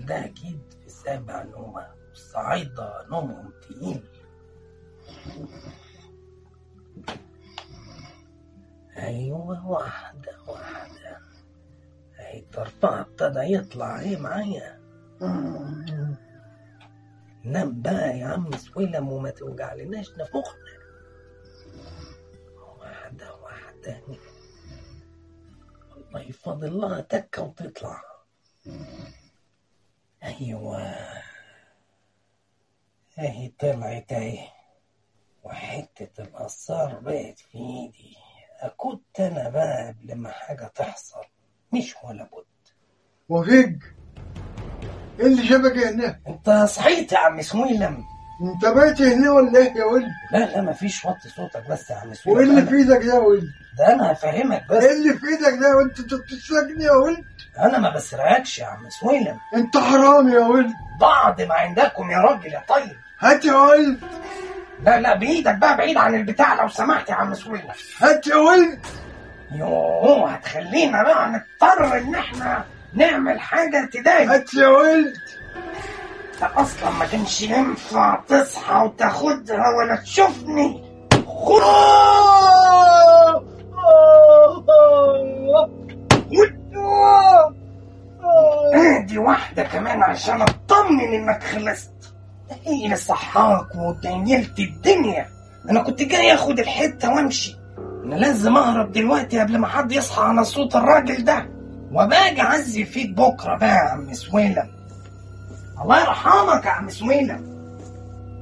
الراجل ده اكيد في سابع نومه الصعايدة نومهم تقيل ايوه واحدة واحدة اهي الطرطقة ابتدى يطلع ايه معايا نام بقى يا عم سويلم وما توجعلناش نفوخنا واحدة واحدة الله يفضل لها تكة وتطلع أيوة أهي طلعت أهي وحتة القصار بقت في إيدي كنت أنا بقى قبل ما حاجة تحصل مش ولا بد وفيق ايه اللي جابك هنا؟ أنت صحيت يا عم سويلم انت بقيت هنا ولا ايه يا ولد؟ لا لا مفيش وطي صوتك بس يا عم سويلم وايه اللي أنا- في ايدك ده يا ولد؟ ده أنا هفهمك بس ايه اللي في ايدك ده وانت بتسرقني يا ولد؟ أنا ما بسرقكش يا عم سويلم انت حرام يا ولد بعض ما عندكم يا راجل يا طيب هات يا ولد لا لا بإيدك بقى بعيد عن البتاع لو سمحت يا عم سويلم هات يا ولد يوه هتخلينا بقى نضطر ان احنا نعمل حاجة تضايق هات يا ولد ده اصلا ما كانش ينفع تصحى وتاخدها ولا تشوفني خد ادي واحدة كمان عشان اطمن انك خلصت ايه اللي صحاك وتنيلت الدنيا انا كنت جاي اخد الحتة وامشي انا لازم اهرب دلوقتي قبل ما حد يصحى على صوت الراجل ده وباجي اعزي فيك بكره بقى يا عم سويلم الله يرحمك يا عم سويلم